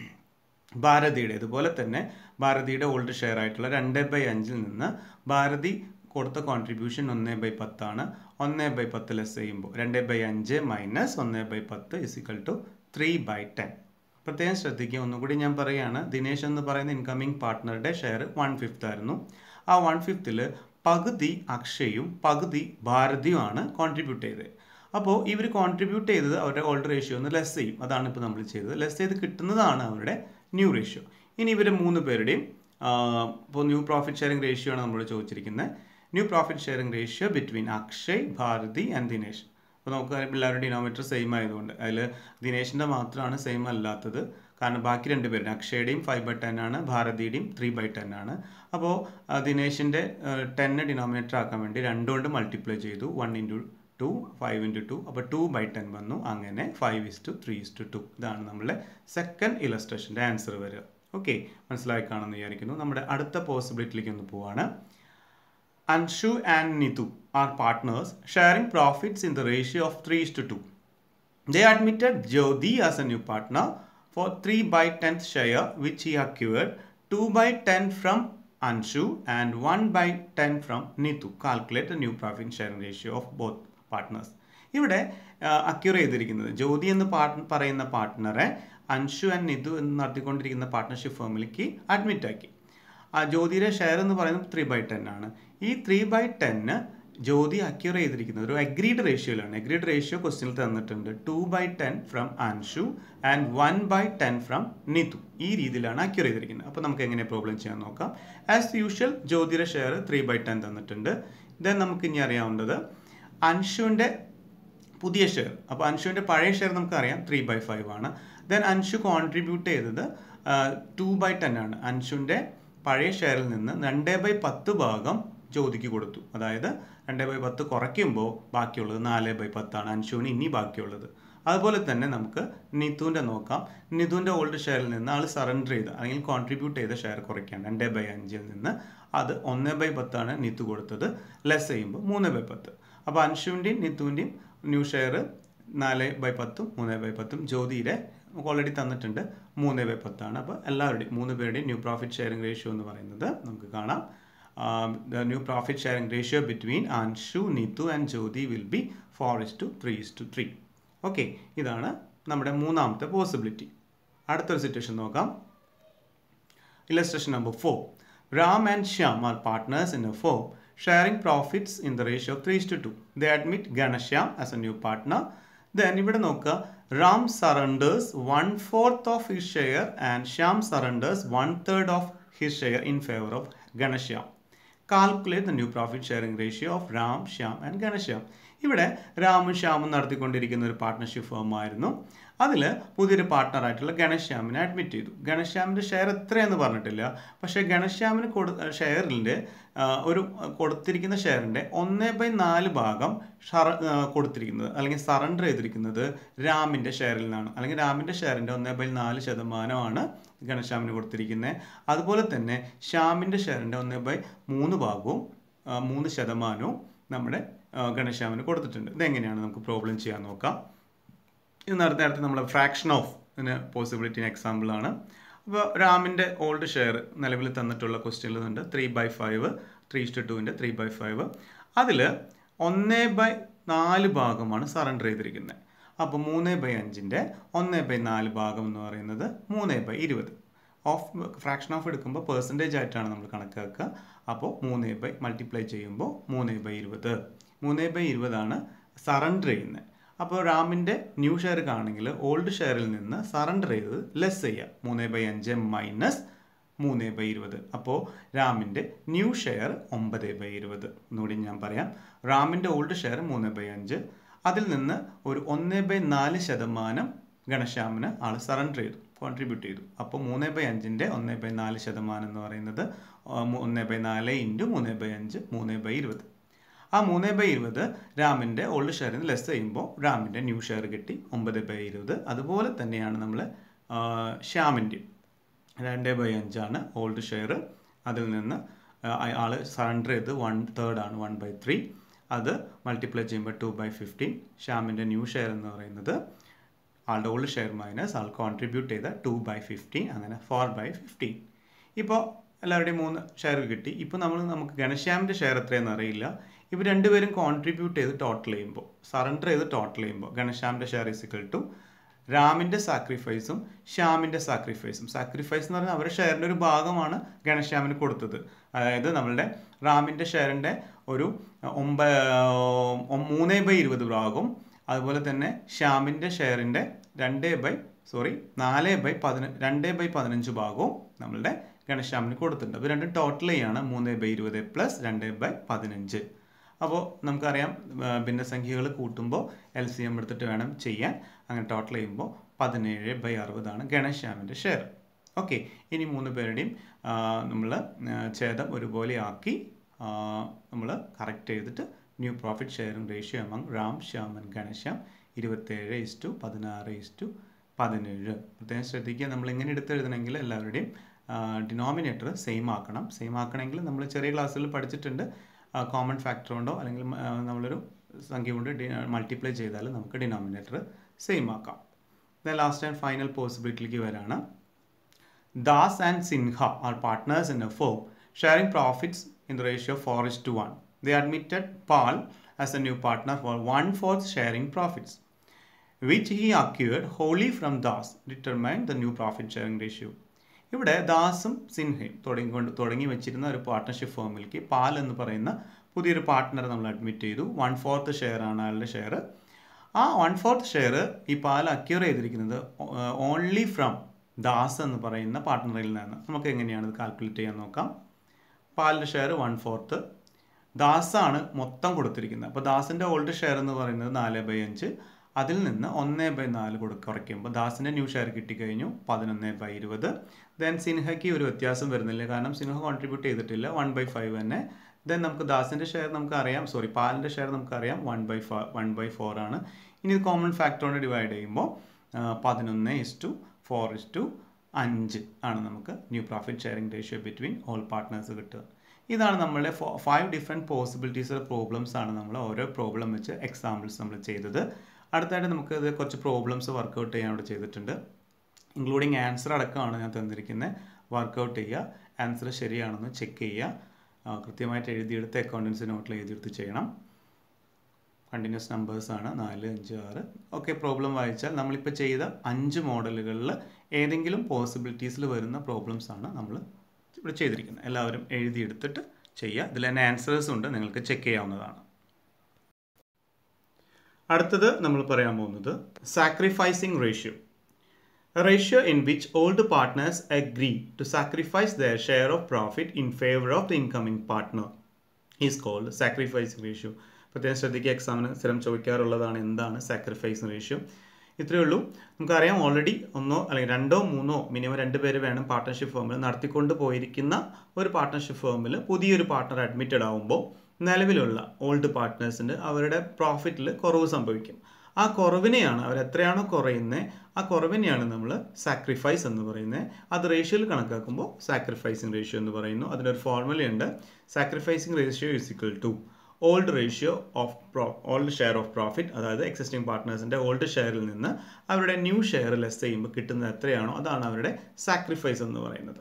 [SPEAKER 1] ഭാരതിയുടെ ഇതുപോലെ തന്നെ ഭാരതിയുടെ ഓൾഡ് ഷെയർ ആയിട്ടുള്ള രണ്ട് ബൈ അഞ്ചിൽ നിന്ന് ഭാരതി കൊടുത്ത കോൺട്രിബ്യൂഷൻ ഒന്ന് ബൈ പത്താണ് ഒന്ന് ബൈ പത്ത് ലെസ് ചെയ്യുമ്പോൾ രണ്ട് ബൈ അഞ്ച് മൈനസ് ഒന്ന് ബൈ പത്ത് is equal to three by ten പ്രത്യേകം ശ്രദ്ധിക്കുക ഒന്നുകൂടി ഞാൻ പറയുകയാണ് ദിനേശ് എന്ന് പറയുന്ന ഇൻകമിംഗ് പാർട്ട്ണറുടെ ഷെയർ വൺ ഫിഫ്ത്ത് ആയിരുന്നു ആ വൺ ഫിഫ്തിൽ പകുതി അക്ഷയും പകുതി ഭാരതിയുമാണ് കോൺട്രിബ്യൂട്ട് ചെയ്തത് അപ്പോൾ ഇവർ കോൺട്രിബ്യൂട്ട് ചെയ്തത് അവരുടെ ഓൾഡ് റേഷ്യോ ഒന്ന് ലെസ് ചെയ്യും അതാണ് ഇപ്പോൾ നമ്മൾ ചെയ്തത് ലെസ് ചെയ്ത് കിട്ടുന്നതാണ് അവരുടെ ന്യൂ റേഷ്യോ ഇനി ഇവർ മൂന്ന് പേരുടെയും ഇപ്പോൾ ന്യൂ പ്രോഫിറ്റ് ഷെയറിംഗ് റേഷ്യോ ആണ് നമ്മൾ ചോദിച്ചിരിക്കുന്നത് new profit sharing ratio between Akshay Bharati and Dinesh അപ്പോൾ നമുക്ക് എല്ലാവരുടെ ഡിനോമീറ്റർ സെയിം ആയതുകൊണ്ട് അതിൽ ദിനേശിൻ്റെ മാത്രമാണ് സെയിം അല്ലാത്തത് കാരണം ബാക്കി രണ്ട് പേരുടെ അക്ഷയുടെയും ഫൈവ് ബൈ ടെൻ ആണ് ഭാരതിയുടെയും ത്രീ ബൈ ടെൻ ആണ് അപ്പോൾ ദിനേശിൻ്റെ ടെന്ന് ഡിനോമിനേറ്റർ ആക്കാൻ വേണ്ടി രണ്ടുകൊണ്ട് മൾട്ടിപ്ലൈ ചെയ്തു one into two five into two അപ്പോൾ ടു ബൈ ടെൻ വന്നു അങ്ങനെ five is to three is to two ഇതാണ് നമ്മളുടെ സെക്കൻഡ് ഇലസ്ട്രേഷൻ്റെ ആൻസർ വരിക ഓക്കെ മനസ്സിലായി കാണുമെന്ന് വിചാരിക്കുന്നു നമ്മുടെ അടുത്ത പോസിബിലിറ്റിയിലേക്ക് ഒന്ന് പോവാണ് Anshu and Nitu are partners sharing profits in the ratio of 3 is to 2. They admitted Jyoti as a new partner for 3 by 10th share which he acquired 2 by 10 from Anshu and 1 by 10 from Nitu. Calculate the new profit sharing ratio of both partners. ഇവിടെ acquire ചെയ്തിരിക്കുന്നത് ജ്യോതി എന്ന് part പറയുന്ന പാർട്ട്ണറെ Anshu and നിതു എന്ന് നടത്തിക്കൊണ്ടിരിക്കുന്ന partnership ഫേമിലേക്ക് admit ആക്കി ആ ജ്യോതിയുടെ share എന്ന് പറയുന്നത് ത്രീ ബൈ ടെൻ ആണ് ഈ ത്രീ ബൈ ടെന്ന് ജ്യോതി അക്യൂർ ചെയ്തിരിക്കുന്നത് ഒരു അഗ്രീഡ് റേഷ്യോയിലാണ് അഗ്രീഡ് റേഷ്യോ ക്വസ്റ്റ്യനിൽ തന്നിട്ടുണ്ട് two by ten from Anshu and one by ten from Nitu ഈ രീതിയിലാണ് അക്യൂർ ചെയ്തിരിക്കുന്നത് അപ്പോൾ നമുക്ക് എങ്ങനെ പ്രോബ്ലം ചെയ്യാൻ നോക്കാം ആസ് യൂഷ്വൽ ജ്യോതിയുടെ ഷെയർ ത്രീ ബൈ ടെൻ തന്നിട്ടുണ്ട് ദെൻ നമുക്ക് ഇനി അറിയാവുന്നത് അൻഷുവിൻ്റെ പുതിയ ഷെയർ അപ്പോൾ അൻഷുവിൻ്റെ പഴയ ഷെയർ നമുക്കറിയാം ത്രീ ബൈ ഫൈവ് ആണ് ദെൻ അൻഷു കോൺട്രിബ്യൂട്ട് ചെയ്തത് ടു ബൈ ടെൻ ആണ് അൻഷുവിൻ്റെ പഴയ ഷെയറിൽ നിന്ന് രണ്ട് ബൈ പത്ത് ഭാഗം ജ്യോതിക്ക് കൊടുത്തു അതായത് രണ്ട് ബൈ പത്ത് കുറയ്ക്കുമ്പോൾ ബാക്കിയുള്ളത് നാല് ബൈ പത്താണ് അൻഷുവിന് ഇനി ബാക്കിയുള്ളത് അതുപോലെ തന്നെ നമുക്ക് നിതുവിൻ്റെ നോക്കാം നിതുവിൻ്റെ ഓൾഡ് ഷെയറിൽ നിന്ന് ആൾ സറണ്ടർ ചെയ്ത അല്ലെങ്കിൽ കോൺട്രിബ്യൂട്ട് ചെയ്ത ഷെയർ കുറയ്ക്കാൻ രണ്ട് ബൈ അഞ്ചിൽ നിന്ന് അത് ഒന്ന് ബൈ പത്താണ് നിതു കൊടുത്തത് ലെസ് ചെയ്യുമ്പോൾ മൂന്ന് ബൈ പത്ത് അപ്പോൾ അൻഷുവിൻ്റെയും നിതുവിൻ്റെയും ന്യൂ ഷെയർ നാല് ബൈ പത്തും മൂന്ന് ബൈ പത്തും ജ്യോതിയുടെ ഓൾറെഡി തന്നിട്ടുണ്ട് മൂന്ന് ബൈ പത്താണ് അപ്പോൾ എല്ലാവരുടെയും മൂന്ന് പേരുടെയും ന്യൂ പ്രോഫിറ്റ് ഷെയറിംഗ് റേഷ്യോ എന്ന് പറയുന്നത് നമുക്ക് കാണാം the new profit sharing ratio between Anshu Nitu and Jyoti will be four is to three is to three okay ഇതാണ് നമ്മുടെ മൂന്നാമത്തെ പോസിബിലിറ്റി അടുത്തൊരു സിറ്റുവേഷൻ നോക്കാം illustration number four Ram and Shyam are partners in a firm sharing profits in the ratio of three is to two the admit Ghanshyam as a new partner then ഇവിടെ നോക്കുക Ram surrenders one fourth of his share and Shyam surrenders one third of his share in favour of Ghanshyam calculate the new profit sharing ratio of Ram Shyam and Ghanshyam ഇവിടെ രാമും ശ്യാമും നടത്തിക്കൊണ്ടിരിക്കുന്ന ഒരു partnership firm ആയിരുന്നു അതിൽ പുതിയൊരു പാർട്ട്ണറായിട്ടുള്ള ഗണശ്യാമിനെ admit ചെയ്തു ഗണശ്യാമിൻ്റെ ഷെയർ എത്രയെന്ന് പറഞ്ഞിട്ടില്ല പക്ഷേ ഗണശ്യാമിന് കൊടു ഷെയറിൻ്റെ ഒരു കൊടുത്തിരിക്കുന്ന ഷെയറിൻ്റെ ഒന്നേ ബൈ നാല് ഭാഗം ഷറ കൊടുത്തിരിക്കുന്നത് അല്ലെങ്കിൽ സറണ്ടർ ചെയ്തിരിക്കുന്നത് രാമിൻ്റെ ഷെയറിൽ നിന്നാണ് അല്ലെങ്കിൽ രാമിൻ്റെ ഷെയറിൻ്റെ ഒന്നേ ബൈ നാല് ശതമാനമാണ് ഗണശ്യാമിന് കൊടുത്തിരിക്കുന്നത് അതുപോലെ തന്നെ ശ്യാമിൻ്റെ ഷെയറിൻ്റെ ഒന്നേ ബൈ മൂന്ന് ഭാഗവും മൂന്ന് ശതമാനവും നമ്മുടെ ഗണശ്യാമിന് കൊടുത്തിട്ടുണ്ട് ഇതെങ്ങനെയാണ് നമുക്ക് പ്രോബ്ലം ചെയ്യാൻ നോക്കാം ഇത് നേരത്തെ നേരത്തെ നമ്മൾ ഫ്രാക്ഷൻ ഓഫ് ഇതിന് പോസിബിലിറ്റിന് എക്സാമ്പിളാണ് അപ്പോൾ രാമിൻ്റെ ഓൾഡ് ഷെയർ നിലവിൽ തന്നിട്ടുള്ള ക്വസ്റ്റ്യനിലുണ്ട് three by five three is to ടുവിൻ്റെ ത്രീ ബൈ ഫൈവ് അതിൽ ഒന്നേ ബൈ നാല് ഭാഗമാണ് സറണ്ടർ ചെയ്തിരിക്കുന്നത് അപ്പോൾ മൂന്ന് ബൈ അഞ്ചിൻ്റെ ഒന്ന് ബൈ നാല് ഭാഗം എന്ന് പറയുന്നത് മൂന്ന് ബൈ ഇരുപത് ഓഫ് ഫ്രാക്ഷൻ ഓഫ് എടുക്കുമ്പോൾ പെർസെൻറ്റേജ് ആയിട്ടാണ് നമ്മൾ കണക്കാക്കുക അപ്പോൾ മൂന്ന് ബൈ മൾട്ടിപ്ലൈ ചെയ്യുമ്പോൾ മൂന്ന് ബൈ ഇരുപത് മൂന്ന് ബൈ ഇരുപതാണ് സറണ്ടർ ചെയ്യുന്നത് അപ്പോൾ റാമിൻ്റെ ന്യൂ ഷെയർ കാണെങ്കിൽ ഓൾഡ് ഷെയറിൽ നിന്ന് സറണ്ടർ ചെയ്തത് ലെസ് ചെയ്യുക മൂന്ന് ബൈ അഞ്ച് മൈനസ് മൂന്ന് ബൈ ഇരുപത് അപ്പോൾ റാമിൻ്റെ ന്യൂ ഷെയർ ഒമ്പത് ബൈ ഇരുപത് ഒന്നുകൂടി ഞാൻ പറയാം റാമിൻ്റെ ഓൾഡ് ഷെയർ മൂന്ന് ബൈ അഞ്ച് അതിൽ നിന്ന് ഒരു ഒന്ന് ബൈ നാല് ശതമാനം ഗണശ്യാമിന് ആൾ സറണ്ടർ ചെയ്തു കോൺട്രിബ്യൂട്ട് ചെയ്തു അപ്പോൾ മൂന്ന് ബൈ അഞ്ചിൻ്റെ ഒന്ന് ബൈ നാല് ശതമാനം എന്ന് പറയുന്നത് ഒന്ന് ബൈ നാല് ഇൻറ്റു മൂന്ന് ബൈ അഞ്ച് മൂന്ന് ബൈ ഇരുപത് ആ മൂന്ന് ബൈ ഇരുപത് രാമിൻ്റെ ഓൾഡ് ഷെയറിൽ നിന്ന് ലെസ് ചെയ്യുമ്പോൾ രാമിൻ്റെ ന്യൂ ഷെയർ കിട്ടി ഒമ്പത് ബൈ ഇരുപത് അതുപോലെ തന്നെയാണ് നമ്മൾ ശ്യാമിൻ്റെ രണ്ട് ബൈ അഞ്ചാണ് ഓൾഡ് ഷെയർ അതിൽ നിന്ന് ആൾ സറണ്ടർ ചെയ്ത് വൺ തേർഡ് ആണ് വൺ ബൈ ത്രീ അത് മൾട്ടിപ്ലൈ ചെയ്യുമ്പോൾ ടു ബൈ ഫിഫ്റ്റീൻ ശ്യാമിൻ്റെ ന്യൂ ഷെയർ എന്ന് പറയുന്നത് ആളുടെ ഓൾഡ് ഷെയർ മൈനസ് ആൾ കോൺട്രിബ്യൂട്ട് ചെയ്ത ടു ബൈ ഫിഫ്റ്റീൻ അങ്ങനെ ഫോർ ബൈ ഫിഫ്റ്റീൻ ഇപ്പോൾ എല്ലാവരുടെയും മൂന്ന് ഷെയർ കിട്ടി ഇപ്പോൾ നമ്മൾ നമുക്ക് ഗണശ്യാമിൻ്റെ ഷെയർ എത്രയെന്ന് അറിയില്ല ഇവർ രണ്ടുപേരും കോൺട്രിബ്യൂട്ട് ചെയ്ത് ടോട്ടൽ ചെയ്യുമ്പോൾ സറണ്ടർ ചെയ്ത് ടോട്ടൽ ചെയ്യുമ്പോൾ ഗണശ്യാമിൻ്റെ ഷെയർ ഇസിക്കൽ ടു രാമിൻ്റെ സാക്രിഫൈസും ശ്യാമിൻ്റെ സാക്രിഫൈസും സാക്രിഫൈസ് എന്ന് പറഞ്ഞാൽ അവരുടെ ഷെയറിൻ്റെ ഒരു ഭാഗമാണ് ഗണശ്യാമിന് കൊടുത്തത് അതായത് നമ്മളുടെ റാമിൻ്റെ ഷെയറിൻ്റെ ഒരു ഒമ്പ മൂന്ന് ബൈ ഇരുപത് ഭാഗവും അതുപോലെ തന്നെ ശ്യാമിൻ്റെ ഷെയറിൻ്റെ രണ്ട് ബൈ സോറി നാല് ബൈ പതിന രണ്ട് ബൈ പതിനഞ്ച് ഭാഗവും നമ്മളുടെ ഗണശ്യാമിന് കൊടുത്തിട്ടുണ്ട് അപ്പോൾ രണ്ടും ടോട്ടൽ ചെയ്യാണ് മൂന്ന് ബൈ ഇരുപത് പ്ലസ് രണ്ട് ബൈ പതിനഞ്ച് അപ്പോൾ നമുക്കറിയാം ഭിന്നസംഖ്യകൾ കൂട്ടുമ്പോൾ എൽ സി എം എടുത്തിട്ട് വേണം ചെയ്യാൻ അങ്ങനെ ടോട്ടൽ ചെയ്യുമ്പോൾ പതിനേഴ് ബൈ അറുപതാണ് ഗണശ്യാമിൻ്റെ ഷെയർ ഓക്കെ ഇനി മൂന്ന് പേരുടെയും നമ്മൾ ഛേദം ഒരുപോലെ ആക്കി നമ്മൾ കറക്റ്റ് ചെയ്തിട്ട് new profit sharing ratio among Ram Shyam and Ghanshyam ഇരുപത്തേഴ് ഇസ്റ്റു പതിനാറ് ഇസ്റ്റു പതിനേഴ് പ്രത്യേകം ശ്രദ്ധിക്കുക നമ്മൾ ഇങ്ങനെ എടുത്തെഴുതണമെങ്കിൽ എല്ലാവരുടെയും ഡിനോമിനേറ്റർ സെയിം ആക്കണം സെയിം ആക്കണമെങ്കിൽ നമ്മൾ ചെറിയ ക്ലാസ്സുകളിൽ പഠിച്ചിട്ടുണ്ട് കോമൺ ഫാക്ടർ കൊണ്ടോ അല്ലെങ്കിൽ നമ്മളൊരു സംഖ്യ കൊണ്ട് മൾട്ടിപ്ലൈ ചെയ്താൽ നമുക്ക് ഡിനോമിനേറ്റർ സെയിം ആക്കാം ലാസ്റ്റ് ആൻഡ് ഫൈനൽ പോസിബിലിറ്റിക്ക് വരാണ് Das and Sinha are partners in a firm sharing profits in the ratio four is to one they admitted Paul as a new partner for one fourth sharing profits, which he acquired wholly from Das, determined the new profit sharing ratio. ഇവിടെ ദാസും സിൻഹയും തുടങ്ങിക്കൊണ്ട് തുടങ്ങി വെച്ചിരുന്ന ഒരു partnership ഫേമിലേക്ക് പാൽ എന്ന് പറയുന്ന പുതിയൊരു partner നമ്മൾ admit ചെയ്തു വൺ ഫോർത്ത് ഷെയർ ആണ് അയാളുടെ ഷെയർ ആ വൺ ഫോർത്ത് ഷെയർ ഈ പാൽ അക്യൂർ ചെയ്തിരിക്കുന്നത് ഓൺലി ഫ്രം ദാസ് എന്ന് പറയുന്ന പാർട്ട്ണറിൽ നിന്ന് നമുക്ക് എങ്ങനെയാണ് ഇത് കാൽക്കുലേറ്റ് ചെയ്യാൻ നോക്കാം പാലിൻ്റെ ഷെയർ വൺ ഫോർത്ത് ദാസാണ് മൊത്തം കൊടുത്തിരിക്കുന്നത് അപ്പോൾ ദാസിൻ്റെ ഓൾഡ് ഷെയർ എന്ന് പറയുന്നത് നാല് ബൈ അഞ്ച് അതിൽ നിന്ന് ഒന്ന് ബൈ നാല് കൊടു കുറയ്ക്കുമ്പോൾ ദാസിൻ്റെ ന്യൂ ഷെയർ കിട്ടിക്കഴിഞ്ഞു പതിനൊന്ന് ബൈ ഇരുപത് ദെൻ സിൻഹയ്ക്ക് ഒരു വ്യത്യാസം വരുന്നില്ല കാരണം സിൻഹ കോൺട്രിബ്യൂട്ട് ചെയ്തിട്ടില്ല വൺ ബൈ ഫൈവ് തന്നെ ദെൻ നമുക്ക് ദാസിൻ്റെ ഷെയർ നമുക്ക് അറിയാം സോറി പാലിൻ്റെ ഷെയർ നമുക്കറിയാം വൺ ബൈ ഫ വൺ ബൈ ഫോർ ആണ് ഇനി ഇത് കോമൺ ഫാക്ടർ കൊണ്ട് ഡിവൈഡ് ചെയ്യുമ്പോൾ പതിനൊന്ന് is to four is to അഞ്ച് ആണ് നമുക്ക് new profit sharing ratio between all partners കിട്ടുക ഇതാണ് നമ്മളുടെ ഫൈവ് ഡിഫറെൻറ്റ് പോസിബിലിറ്റീസ് പ്രോബ്ലംസ് ആണ് നമ്മൾ ഓരോ പ്രോബ്ലം വെച്ച് എക്സാമ്പിൾസ് നമ്മൾ ചെയ്തത് അടുത്തായിട്ട് നമുക്ക് ഇത് കുറച്ച് പ്രോബ്ലംസ് വർക്കൗട്ട് ചെയ്യാൻ ഇവിടെ ചെയ്തിട്ടുണ്ട് ഇൻക്ലൂഡിങ് ആൻസർ അടക്കമാണ് ഞാൻ തന്നിരിക്കുന്നത് വർക്കൗട്ട് ചെയ്യുക ആൻസർ ശരിയാണെന്ന് ചെക്ക് ചെയ്യുക കൃത്യമായിട്ട് എഴുതിയെടുത്ത് അക്കൗണ്ടൻസി നോട്ടിൽ എഴുതിയെടുത്ത് ചെയ്യണം കണ്ടിന്യൂസ് നമ്പേഴ്സ് ആണ് നാല് അഞ്ച് ആറ് ഓക്കെ പ്രോബ്ലം വായിച്ചാൽ നമ്മളിപ്പോൾ ചെയ്ത അഞ്ച് മോഡലുകളിൽ ഏതെങ്കിലും പോസിബിലിറ്റീസിൽ വരുന്ന പ്രോബ്ലംസ് ആണ് നമ്മൾ ഇവിടെ ചെയ്തിരിക്കുന്നത് എല്ലാവരും എഴുതിയെടുത്തിട്ട് ചെയ്യുക ഇതിൽ തന്നെ ആൻസേഴ്സ് ഉണ്ട് നിങ്ങൾക്ക് ചെക്ക് ചെയ്യാവുന്നതാണ് അടുത്തത് നമ്മൾ പറയാൻ പോകുന്നത് sacrificing ratio ratio in which old partners agree to sacrifice their share of profit in favour of the incoming partner is called sacrificing ratio പ്രത്യേകം ശ്രദ്ധിക്കുക എക്സാമിന് സ്ഥിരം ചോദിക്കാറുള്ളതാണ് എന്താണ് സാക്രിഫൈസിങ് റേഷ്യോ ഇത്രയേ ഉള്ളൂ നമുക്കറിയാം ഓൾറെഡി ഒന്നോ അല്ലെങ്കിൽ രണ്ടോ മൂന്നോ മിനിമം രണ്ട് പേര് വേണം പാർട്ട്ണർഷിപ്പ് ഫേമിൽ നടത്തിക്കൊണ്ട് പോയിരിക്കുന്ന ഒരു പാർട്ട്ണർഷിപ്പ് ഫേമിൽ പുതിയൊരു പാർട്ട്ണർ അഡ്മിറ്റഡ് ആവുമ്പോൾ നിലവിലുള്ള ഓൾഡ് പാർട്ട്നേഴ്സിന് അവരുടെ പ്രോഫിറ്റിൽ കുറവ് സംഭവിക്കും ആ കുറവിനെയാണ് അവർ എത്രയാണോ കുറയുന്നത് ആ കുറവിനെയാണ് നമ്മൾ സാക്രിഫൈസ് എന്ന് പറയുന്നത് അത് റേഷ്യോയിൽ കണക്കാക്കുമ്പോൾ സാക്രിഫൈസിങ് റേഷ്യോ എന്ന് പറയുന്നു അതിനൊരു ഫോർമുലയുണ്ട് sacrificing ratio is equal to old ratio of pro old share of profit അതായത് എക്സിസ്റ്റിംഗ് പാർട്ട്നേഴ്സിൻ്റെ ഓൾഡ് ഷെയറിൽ നിന്ന് അവരുടെ ന്യൂ ഷെയർ ലെസ് ചെയ്യുമ്പോൾ കിട്ടുന്നത് എത്രയാണോ അതാണ് അവരുടെ സാക്രിഫൈസ് എന്ന് പറയുന്നത്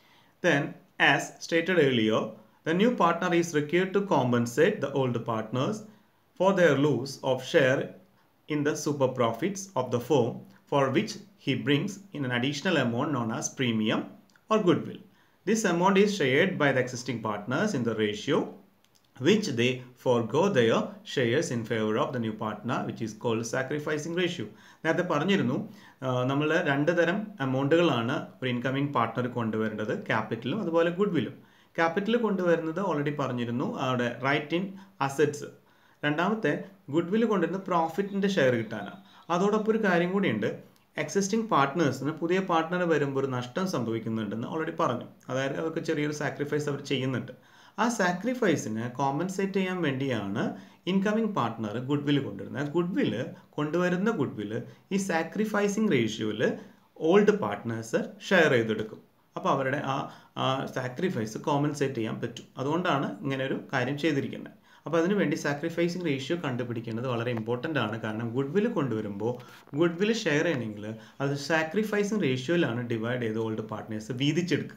[SPEAKER 1] then as stated earlier the new partner is required to compensate the old partners for their loss of share in the super profits of the firm for which he brings in an additional amount known as premium or goodwill. This amount is shared by the existing partners in the ratio which they forego their shares in favor of the new partner which is called sacrificing ratio. നേരത്തെ പറഞ്ഞിരുന്നു നമ്മൾ രണ്ട് തരം എമൗണ്ടുകളാണ് ഒരു incoming partner കൊണ്ടുവരേണ്ടത് ക്യാപിറ്റലും അതുപോലെ ഗുഡ്വില്ലും capital കൊണ്ടുവരുന്നത് already പറഞ്ഞിരുന്നു അവിടെ റൈറ്റ് ഇൻ അസറ്റ്സ് രണ്ടാമത്തെ ഗുഡ്വിൽ കൊണ്ടുവരുന്ന പ്രോഫിറ്റിൻ്റെ ഷെയർ കിട്ടാനാണ് അതോടൊപ്പം ഒരു കാര്യം കൂടിയുണ്ട് എക്സിസ്റ്റിംഗ് പാർട്ട്നേഴ്സിന് പുതിയ പാർട്ട്ണർ വരുമ്പോൾ ഒരു നഷ്ടം സംഭവിക്കുന്നുണ്ടെന്ന് ഓൾറെഡി പറഞ്ഞു അതായത് അവർക്ക് ചെറിയൊരു സാക്രിഫൈസ് അവർ ചെയ്യുന്നുണ്ട് ആ സാക്രിഫൈസിന് കോമ്പൻസേറ്റ് ചെയ്യാൻ വേണ്ടിയാണ് ഇൻകമിംഗ് പാർട്ട്ണർ ഗുഡ്വിൽ കൊണ്ടുവരുന്നത് ആ ഗുഡ്വിൽ കൊണ്ടുവരുന്ന ഗുഡ്വിൽ ഈ സാക്രിഫൈസിങ് റേഷ്യോയിൽ ഓൾഡ് പാർട്ട്നേഴ്സ് ഷെയർ ചെയ്തെടുക്കും അപ്പോൾ അവരുടെ ആ സാക്രിഫൈസ് കോമ്പൻസേറ്റ് ചെയ്യാൻ പറ്റും അതുകൊണ്ടാണ് ഇങ്ങനെ ഒരു കാര്യം ചെയ്തിരിക്കുന്നത് അപ്പോൾ അതിനുവേണ്ടി സാക്രിഫൈസിങ് റേഷ്യോ കണ്ടുപിടിക്കേണ്ടത് വളരെ ഇമ്പോർട്ടൻ്റ് ആണ് കാരണം ഗുഡ്വിൽ കൊണ്ടുവരുമ്പോൾ ഗുഡ്വിൽ ഷെയർ ചെയ്യണമെങ്കിൽ അത് സാക്രിഫൈസിങ് റേഷ്യോയിലാണ് ഡിവൈഡ് ചെയ്ത് ഓൾഡ് പാർട്ട്നേഴ്സ് വീതിച്ചെടുക്കുക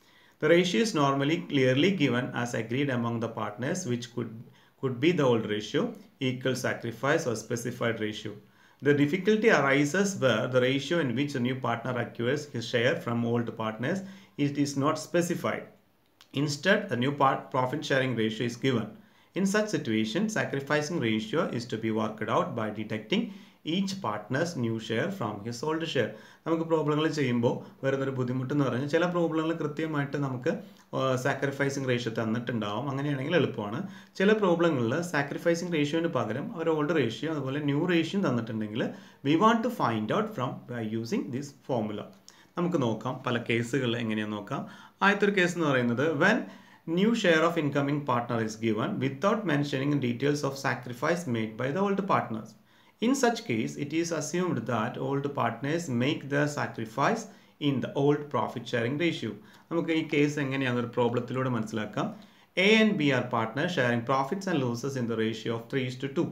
[SPEAKER 1] the ratio is normally clearly given as agreed among the partners which could could be the old ratio equal sacrifice or specified ratio The difficulty arises where the ratio in which a new partner acquires his share from old partners it is not specified. Instead, the new part profit sharing ratio is given. In such situation, sacrificing ratio is to be worked out by deducting each partner's new share from his old share. നമുക്ക് പ്രോബ്ലങ്ങൾ ചെയ്യുമ്പോൾ വരുന്നൊരു ബുദ്ധിമുട്ടെന്ന് പറഞ്ഞാൽ ചില പ്രോബ്ലങ്ങൾ കൃത്യമായിട്ട് നമുക്ക് സാക്രിഫൈസിങ് റേഷ്യോ തന്നിട്ടുണ്ടാവും അങ്ങനെയാണെങ്കിൽ എളുപ്പമാണ് ചില പ്രോബ്ലങ്ങളിൽ സാക്രിഫൈസിങ് റേഷ്യോന് പകരം അവർ ഓൾഡ് റേഷ്യോ അതുപോലെ ന്യൂ റേഷ്യോ തന്നിട്ടുണ്ടെങ്കിൽ we want to find out from by using this formula നമുക്ക് നോക്കാം പല കേസുകൾ എങ്ങനെയാണെന്ന് നോക്കാം ആദ്യത്തെ ഒരു കേസ് എന്ന് പറയുന്നത് when new share of incoming partner is given without mentioning details of sacrifice made by the old partners. In such case, it is assumed that old partners make their sacrifice in the old profit sharing ratio. നമുക്ക് ഈ case എങ്ങനെയാണ് ഒരു പ്രോബ്ലത്തിലൂടെ മനസ്സിലാക്കാം A and B are partner sharing profits and losses in the ratio of three to two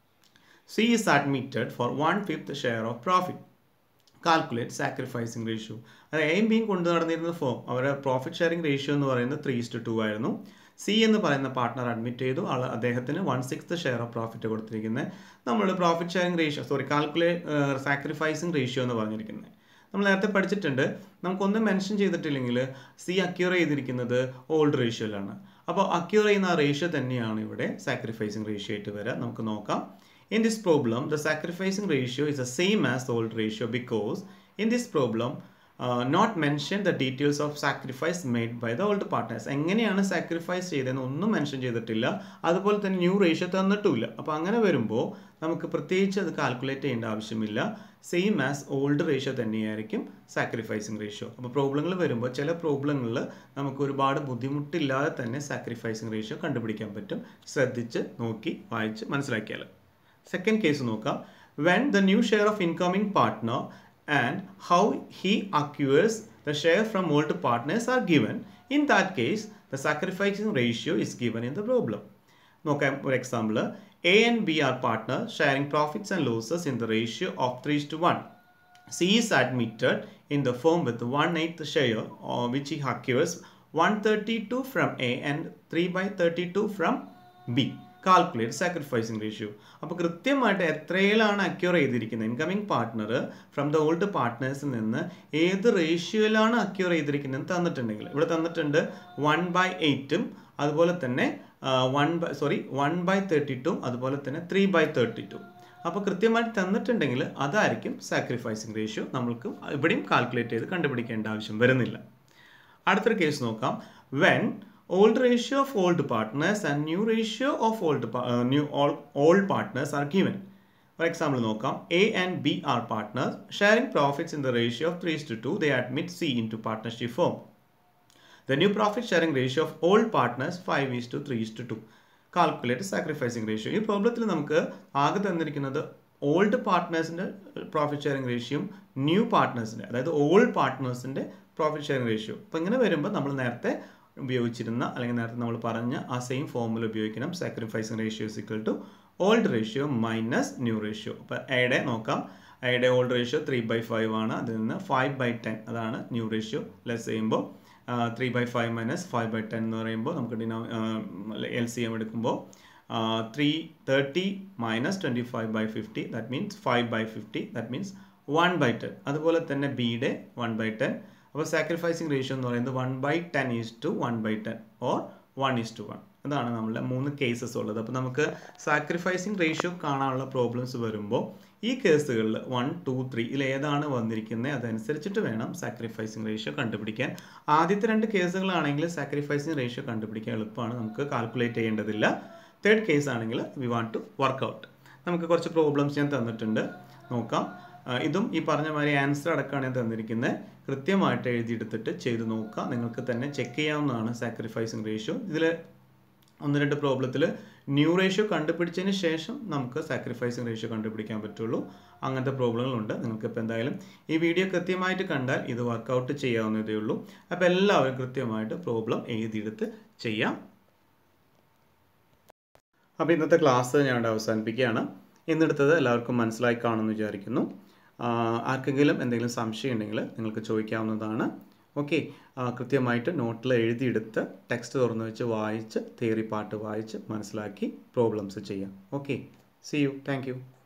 [SPEAKER 1] C is admitted for one fifth share of profit calculate sacrificing ratio അത് എയും ബിയും കൊണ്ടു നടന്നിരുന്ന ഫോം അവരുടെ പ്രോഫിറ്റ് ഷെയറിംഗ് റേഷ്യോ എന്ന് പറയുന്നത് three is to two ആയിരുന്നു C എന്ന് പറയുന്ന പാർട്ട്ണർ അഡ്മിറ്റ് ചെയ്തു ആൾ അദ്ദേഹത്തിന് one sixth share of profit കൊടുത്തിരിക്കുന്നത് നമ്മൾ profit sharing ratio sorry calculate sacrificing ratio എന്ന് പറഞ്ഞിരിക്കുന്നത് നമ്മൾ നേരത്തെ പഠിച്ചിട്ടുണ്ട് നമുക്കൊന്നും മെൻഷൻ ചെയ്തിട്ടില്ലെങ്കിൽ സി അക്യൂർ ചെയ്തിരിക്കുന്നത് ഓൾഡ് റേഷ്യോയിലാണ് അപ്പോൾ അക്യൂർ ചെയ്യുന്ന ആ റേഷ്യോ തന്നെയാണ് ഇവിടെ സാക്രിഫൈസിങ് റേഷ്യോ ആയിട്ട് വരിക നമുക്ക് നോക്കാം In this problem, the sacrificing ratio is the same as the old ratio because in this problem, uh, not mention the details of sacrifice made by the old partners. എങ്ങനെയാണ് sacrifice ചെയ്തതെന്ന് ഒന്നും mention ചെയ്തിട്ടില്ല അതുപോലെ തന്നെ new ratio തന്നിട്ടുമില്ല അപ്പോൾ അങ്ങനെ വരുമ്പോൾ നമുക്ക് പ്രത്യേകിച്ച് അത് കാൽക്കുലേറ്റ് ചെയ്യേണ്ട ആവശ്യമില്ല സെയിം ആസ് ഓൾഡ് റേഷ്യോ തന്നെയായിരിക്കും സാക്രിഫൈസിങ് റേഷ്യോ അപ്പോൾ പ്രോബ്ലങ്ങൾ വരുമ്പോൾ ചില പ്രോബ്ലങ്ങളിൽ നമുക്ക് ഒരുപാട് ബുദ്ധിമുട്ടില്ലാതെ തന്നെ സാക്രിഫൈസിങ് റേഷ്യോ കണ്ടുപിടിക്കാൻ പറ്റും ശ്രദ്ധിച്ച് നോക്കി വായിച്ച് മനസ്സിലാക്കിയാൽ സെക്കൻഡ് കേസ് നോക്കാം when the new share of incoming partner and how he acquires the share from old partners are given in that case the sacrificing ratio is given in the problem നോക്കാം ഒരു example A and B are partner sharing profits and losses in the ratio of three to one C is admitted in the firm with one eighth share which he acquires one thirty two from A and three by thirty two from B calculate sacrificing ratio അപ്പോൾ കൃത്യമായിട്ട് എത്രയിലാണ് accrue ചെയ്തിരിക്കുന്നത് incoming partner from the old പാർട്ട്നേഴ്സിൽ നിന്ന് ഏത് റേഷ്യോയിലാണ് acquire ചെയ്തിരിക്കുന്നത് തന്നിട്ടുണ്ടെങ്കിൽ ഇവിടെ തന്നിട്ടുണ്ട് വൺ ബൈ എയ്റ്റും അതുപോലെ തന്നെ one by sorry one by thirty two അതുപോലെ തന്നെ ത്രീ ബൈ തേർട്ടി ടു അപ്പോൾ കൃത്യമായിട്ട് തന്നിട്ടുണ്ടെങ്കിൽ അതായിരിക്കും സാക്രിഫൈസിങ് റേഷ്യോ നമ്മൾക്ക് ഇവിടെയും കാൽക്കുലേറ്റ് ചെയ്ത് കണ്ടുപിടിക്കേണ്ട ആവശ്യം വരുന്നില്ല അടുത്തൊരു കേസ് നോക്കാം when old ratio of old partners and new ratio of old uh, new all old partners are given for example നോക്കാം A and B are partners sharing profits in the ratio of three to two they admit C into partnership firm the new profit sharing ratio of old partners five is to three to two calculate sacrificing ratio ഈ പ്രോബ്ലത്തിൽ നമുക്ക് ആകെ തന്നിരിക്കുന്നത് old പാർട്ട്നേഴ്സിൻ്റെ profit sharing റേഷ്യോയും new പാർട്ട്നേഴ്സിൻ്റെ അതായത് old പാർട്ട്നേഴ്സിൻ്റെ പ്രോഫിറ്റ് ഷെയറിംഗ് റേഷ്യോ അപ്പോൾ ഇങ്ങനെ വരുമ്പോൾ നമ്മൾ നേരത്തെ ഉപയോഗിച്ചിരുന്ന അല്ലെങ്കിൽ നേരത്തെ നമ്മൾ പറഞ്ഞ ആ സെയിം ഫോമുല ഉപയോഗിക്കണം sacrificing ratio is equal to old ratio minus new ratio അപ്പോൾ എയുടെ നോക്കാം എയുടെ old ratio three by five ആണ് അതിൽ നിന്ന് ഫൈവ് ബൈ ടെൻ അതാണ് ന്യൂ റേഷ്യോ ലെസ് ചെയ്യുമ്പോൾ three by five minus five by ten എന്ന് പറയുമ്പോൾ നമുക്ക് ഡിനോ എൽ സി എം എടുക്കുമ്പോൾ three thirty minus twenty five by fifty that means five by fifty that means one by ten അതുപോലെ തന്നെ ബിയുടെ വൺ ബൈ ടെൻ അപ്പോൾ സാക്രിഫൈസിങ് റേഷ്യോ എന്ന് പറയുന്നത് one by ten is to one by ten or one is to one അതാണ് നമ്മളുടെ മൂന്ന് cases ഉള്ളത് അപ്പോൾ നമുക്ക് സാക്രിഫൈസിങ് റേഷ്യോ കാണാനുള്ള പ്രോബ്ലംസ് വരുമ്പോൾ ഈ കേസുകളിൽ വൺ ടു ത്രീ ഇതിൽ ഏതാണ് വന്നിരിക്കുന്നത് അതനുസരിച്ചിട്ട് വേണം സാക്രിഫൈസിങ് റേഷ്യോ കണ്ടുപിടിക്കാൻ ആദ്യത്തെ രണ്ട് കേസുകളാണെങ്കിൽ സാക്രിഫൈസിങ് റേഷ്യോ കണ്ടുപിടിക്കാൻ എളുപ്പമാണ് നമുക്ക് കാൽക്കുലേറ്റ് ചെയ്യേണ്ടതില്ല തേർഡ് കേസ് ആണെങ്കിൽ we want to work out നമുക്ക് കുറച്ച് പ്രോബ്ലംസ് ഞാൻ തന്നിട്ടുണ്ട് നോക്കാം ഇതും ഈ പറഞ്ഞ മാതിരി ആൻസർ അടക്കമാണ് ഞാൻ തന്നിരിക്കുന്നത് കൃത്യമായിട്ട് എഴുതിയെടുത്തിട്ട് ചെയ്ത് നോക്കുക നിങ്ങൾക്ക് തന്നെ ചെക്ക് ചെയ്യാവുന്നതാണ് സാക്രിഫൈസിങ് റേഷ്യോ ഇതിൽ ഒന്ന് രണ്ട് പ്രോബ്ലത്തിൽ ന്യൂ റേഷ്യോ കണ്ടുപിടിച്ചതിന് ശേഷം നമുക്ക് സാക്രിഫൈസിങ് റേഷ്യോ കണ്ടുപിടിക്കാൻ പറ്റുള്ളൂ അങ്ങനത്തെ പ്രോബ്ലങ്ങളുണ്ട് നിങ്ങൾക്ക് ഇപ്പോൾ എന്തായാലും ഈ വീഡിയോ കൃത്യമായിട്ട് കണ്ടാൽ ഇത് വർക്കൗട്ട് ചെയ്യാവുന്നതേ ഉള്ളൂ അപ്പോൾ എല്ലാവരും കൃത്യമായിട്ട് പ്രോബ്ലം എഴുതിയെടുത്ത് ചെയ്യാം അപ്പോൾ ഇന്നത്തെ ക്ലാസ് ഞാൻ ഇവിടെ അവസാനിപ്പിക്കുകയാണ് ഇന്നെടുത്തത് എല്ലാവർക്കും മനസ്സിലായി കാണുമെന്ന് വിചാരിക്കുന്നു ആർക്കെങ്കിലും എന്തെങ്കിലും സംശയം ഉണ്ടെങ്കിൽ നിങ്ങൾക്ക് ചോദിക്കാവുന്നതാണ് ഓക്കെ കൃത്യമായിട്ട് നോട്ടിൽ എഴുതിയെടുത്ത് ടെക്സ്റ്റ് തുറന്നു വെച്ച് വായിച്ച് തിയറി പാട്ട് വായിച്ച് മനസ്സിലാക്കി പ്രോബ്ലംസ് ചെയ്യാം ഓക്കെ സി യു താങ്ക്